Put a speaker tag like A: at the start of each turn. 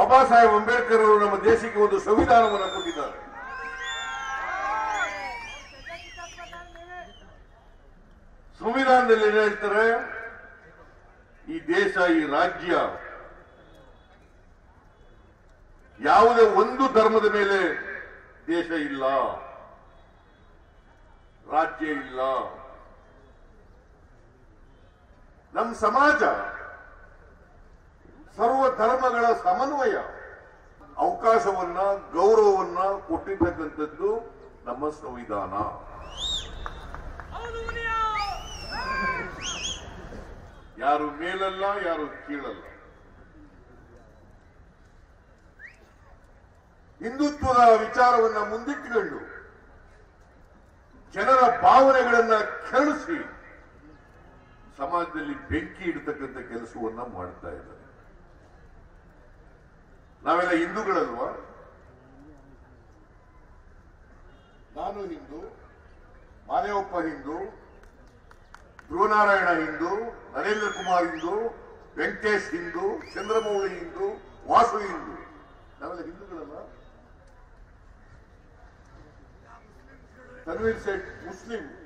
A: ಬಾಬಾ ಸಾಹೇಬ್ ಅಂಬೇಡ್ಕರ್ ಅವರು ನಮ್ಮ ದೇಶಕ್ಕೆ ಒಂದು ಸಂವಿಧಾನವನ್ನು ಕೊಟ್ಟಿದ್ದಾರೆ ಸಂವಿಧಾನದಲ್ಲಿ ಏನ್ ಹೇಳ್ತಾರೆ ಈ ದೇಶ ಈ ರಾಜ್ಯ ಯಾವುದೇ ಒಂದು ಧರ್ಮದ ಮೇಲೆ ದೇಶ ಇಲ್ಲ ರಾಜ್ಯ ಇಲ್ಲ ನಮ್ಮ ಸಮಾಜ ಸರ್ವ ಧರ್ಮಗಳ ಸಮನ್ವಯ ಅವಕಾಶವನ್ನ ಗೌರವವನ್ನ ಕೊಟ್ಟಿರ್ತಕ್ಕಂಥದ್ದು ನಮ್ಮ ಸಂವಿಧಾನ ಯಾರು ಮೇಲಲ್ಲ ಯಾರು ಕೀಳಲ್ಲ ಹಿಂದುತ್ವದ ವಿಚಾರವನ್ನ ಮುಂದಿಟ್ಟುಕೊಂಡು ಜನರ ಭಾವನೆಗಳನ್ನ ಕೆರಳಿಸಿ ಸಮಾಜದಲ್ಲಿ ಬೆಂಕಿ ಇಡತಕ್ಕಂಥ ಕೆಲಸವನ್ನ ಮಾಡ್ತಾ ಇದ್ದಾರೆ ನಾವೆಲ್ಲ ಹಿಂದೂಗಳಲ್ವಾ ನಾನು ಹಿಂದೂ ಮಾದೇವಪ್ಪ ಹಿಂದೂ ಧ್ರುವನಾರಾಯಣ ಹಿಂದೂ ನರೇಂದ್ರ ಕುಮಾರ್ ಹಿಂದೂ ವೆಂಕಟೇಶ್ ಹಿಂದೂ ಚಂದ್ರಮೌಳಿ ಹಿಂದೂ ವಾಸು ಹಿಂದೂ ನಾವೆಲ್ಲ ಹಿಂದೂಗಳಲ್ಲ ತನ್ವೀರ್ ಸೇಠ್ ಮುಸ್ಲಿಂ